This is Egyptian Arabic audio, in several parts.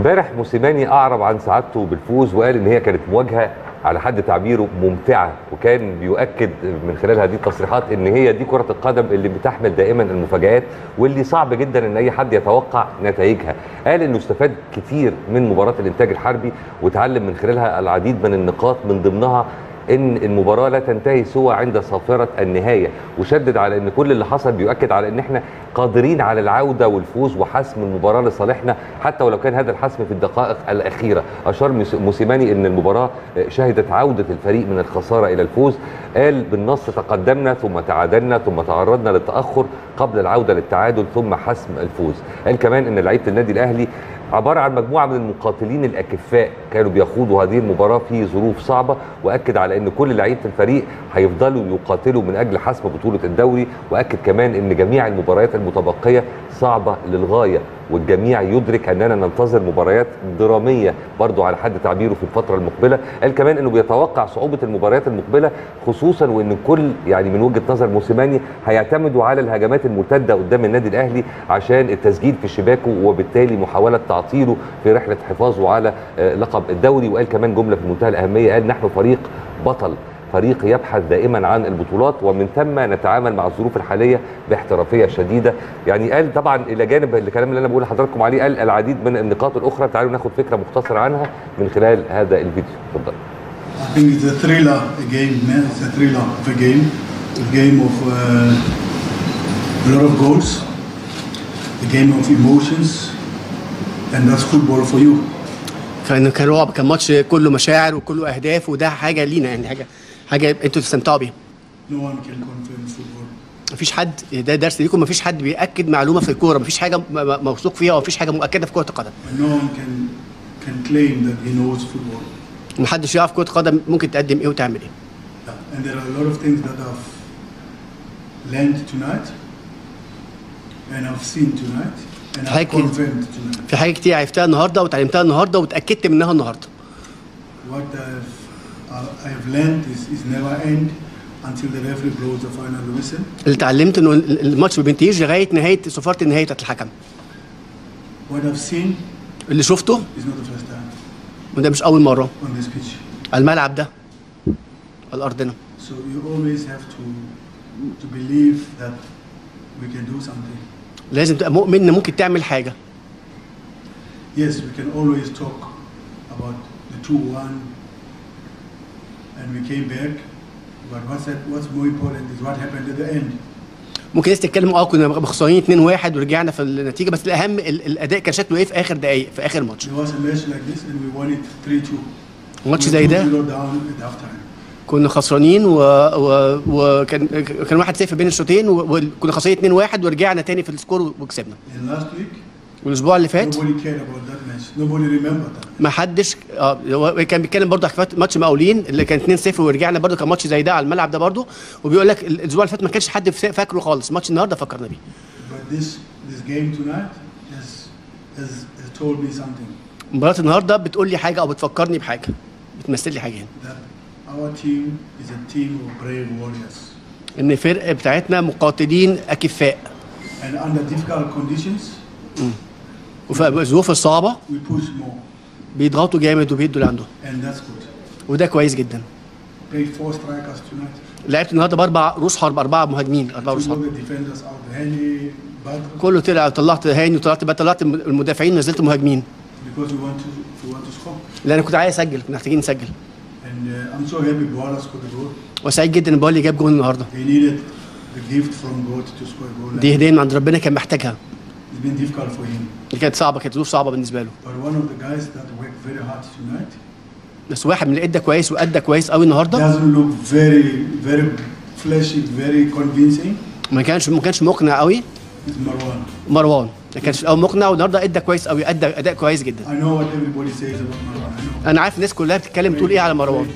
امبارح موسيماني اعرب عن سعادته بالفوز وقال ان هي كانت مواجهه على حد تعبيره ممتعه وكان بيؤكد من خلال هذه التصريحات ان هي دي كره القدم اللي بتحمل دائما المفاجات واللي صعب جدا ان اي حد يتوقع نتائجها قال انه استفاد كتير من مباراه الانتاج الحربي وتعلم من خلالها العديد من النقاط من ضمنها ان المباراه لا تنتهي سوى عند صافره النهايه وشدد على ان كل اللي حصل بيؤكد على ان احنا قادرين على العوده والفوز وحسم المباراه لصالحنا حتى ولو كان هذا الحسم في الدقائق الاخيره اشار موسيماني ان المباراه شهدت عوده الفريق من الخساره الى الفوز قال بالنص تقدمنا ثم تعادلنا ثم تعرضنا للتاخر قبل العوده للتعادل ثم حسم الفوز قال كمان ان لعيبه النادي الاهلي عباره عن مجموعه من المقاتلين الاكفاء كانوا بيخوضوا هذه المباراه في ظروف صعبه واكد على ان كل لعيبه الفريق هيفضلوا يقاتلوا من اجل حسم بطوله الدوري واكد كمان ان جميع المباريات المتبقيه صعبه للغايه والجميع يدرك اننا ننتظر مباريات دراميه برضو على حد تعبيره في الفتره المقبله قال كمان انه بيتوقع صعوبه المباريات المقبله خصوصا وان الكل يعني من وجهه نظر موسيماني هيعتمدوا على الهجمات المرتده قدام النادي الاهلي عشان التسجيل في شباكه وبالتالي محاوله تعطيله في رحله حفاظه على لقب الدوري وقال كمان جمله في منتهى الاهميه قال نحن فريق بطل فريق يبحث دائما عن البطولات ومن ثم نتعامل مع الظروف الحاليه باحترافيه شديده يعني قال طبعا الى جانب الكلام اللي انا بقول لحضراتكم عليه قال العديد من النقاط الاخرى تعالوا ناخد فكره مختصره عنها من خلال هذا الفيديو اتفضل I think it's a thriller again. It's a thriller of a game, a game of uh, a lot of goals, a game of emotions, and that's football for you. كان كان رعب كان ماتش كله مشاعر وكله اهداف وده حاجه لينا يعني حاجه حاجه انتوا تستمتعوا بيها No one can confirm football. مفيش حد ده درس ليكم مفيش حد بياكد معلومه في الكوره مفيش حاجه م- م- موثوق فيها ومفيش حاجه مؤكده في كره القدم And no one can can claim that he knows football. محدش يعرف كره قدم ممكن تقدم ايه وتعمل ايه Yeah. And there are a lot of things that I've learned tonight, and I've seen tonight, and I've Thank you. confirmed tonight. في حاجه كتير عرفتها النهارده وتعلمتها النهارده واتاكدت منها النهارده What I've I- I've learned is, is never end until the referee blows the final whistle. اللي اتعلمت انه ال- الماتش ما بينتهيش لغايه نهايه صفاره النهايه بتاعت الحكم What I've seen اللي شفته is not the first time وده مش اول مره on this pitch. الملعب ده على ارضنا So you always have to to believe that we can do something. لازم تبقى مؤمن ان ممكن تعمل حاجه Yes, we can always talk about the two-one, and we came back. But what's that, what's more important is what happened at the end. ممكن ناس تتكلم اه كنا خسرانين 2-1 ورجعنا في النتيجه بس الاهم ال- الاداء كان شكله ايه في اخر دقائق في اخر ماتش There was a match like this, and we won it 3-2. ماتش We زي were ده 2-0 down at halftime. كنا خسرانين و... و... وكان كان 1-0 بين الشوطين و- وكنا خسرانين 2-1 ورجعنا تاني في السكور وكسبنا And last week, والاسبوع اللي فات nobody cared about that match. Nobody remembered that. ما حدش اه هو كان بيتكلم برضه على ماتش مقاولين اللي كان 2-0 ورجعنا برضه كان ماتش زي ده على الملعب ده برضه وبيقول لك الاسبوع اللي فات ما كانش حد فا- فاكره خالص ماتش النهارده فكرنا بيه But this this game tonight has has, has told me something مباراه النهارده بتقول لي حاجه او بتفكرني بحاجه بتمثل لي حاجه هنا that our team is a team of brave warriors. ان الفرقه بتاعتنا مقاتلين اكفاء And under difficult conditions, وفي الظروف الصعبه we push more, بيضغطوا جامد وبيدوا اللي عندهم and that's good. وده كويس جدا Played four strikers tonight. لعبت النهارده باربع روس حرب اربعه مهاجمين اربعه Two روس حرب of the defenders out, Henry, Badr, كله طلع طلعت هاني وطلعت بقى طلعت المدافعين نزلت مهاجمين because we want to we want to score. لان كنت عايز اسجل كنا محتاجين نسجل And uh, I'm so happy Boalas scored a goal. وسعيد جدا ان بولي جاب جول النهارده He needed the gift from God to score a goal. دي هديه من عند ربنا كان محتاجها It's been difficult for him. دي كانت صعبه كانت ظروف صعبه بالنسبه له But one of the guys that worked very hard tonight بس واحد من اللي ادى كويس وادى كويس قوي النهارده doesn't look very very flashy, very convincing. ما كانش ما كانش مقنع قوي It's Marwan. مروان ما كانش قوي مقنع والنهارده ادى كويس قوي ادى اداء كويس جدا I know what everybody says about Marwan. I know. انا عارف الناس كلها بتتكلم تقول ايه على مروان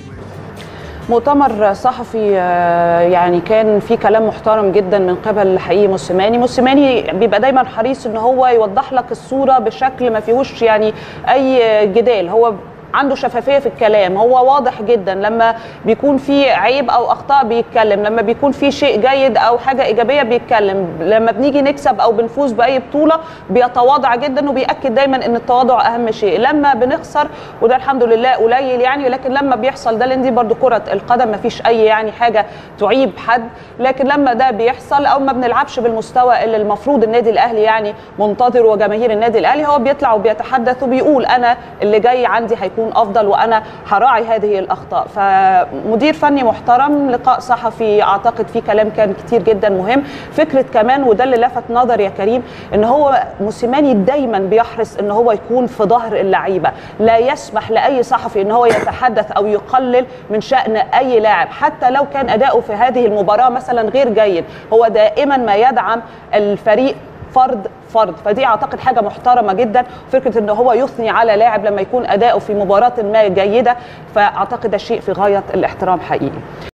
مؤتمر صحفي آه، يعني كان في كلام محترم جدا من قبل حقيقي موسيماني موسيماني بيبقى دايما حريص ان هو يوضح لك الصوره بشكل ما فيهوش يعني اي جدال هو عنده شفافيه في الكلام هو واضح جدا لما بيكون في عيب او اخطاء بيتكلم لما بيكون في شيء جيد او حاجه ايجابيه بيتكلم لما بنيجي نكسب او بنفوز باي بطوله بيتواضع جدا وبياكد دايما ان التواضع اهم شيء لما بنخسر وده الحمد لله قليل يعني لكن لما بيحصل ده لان دي برضو كره القدم ما فيش اي يعني حاجه تعيب حد لكن لما ده بيحصل او ما بنلعبش بالمستوى اللي المفروض النادي الاهلي يعني منتظر وجماهير النادي الاهلي هو بيطلع وبيتحدث وبيقول انا اللي جاي عندي هيكون افضل وانا هراعي هذه الاخطاء فمدير فني محترم لقاء صحفي اعتقد فيه كلام كان كتير جدا مهم فكره كمان وده اللي لفت نظر يا كريم ان هو موسيماني دايما بيحرص ان هو يكون في ظهر اللعيبه لا يسمح لاي صحفي ان هو يتحدث او يقلل من شان اي لاعب حتى لو كان اداؤه في هذه المباراه مثلا غير جيد هو دائما ما يدعم الفريق فرد فرد فدي اعتقد حاجه محترمه جدا فكره ان هو يثني على لاعب لما يكون اداؤه في مباراه ما جيده فاعتقد ده شيء في غايه الاحترام حقيقي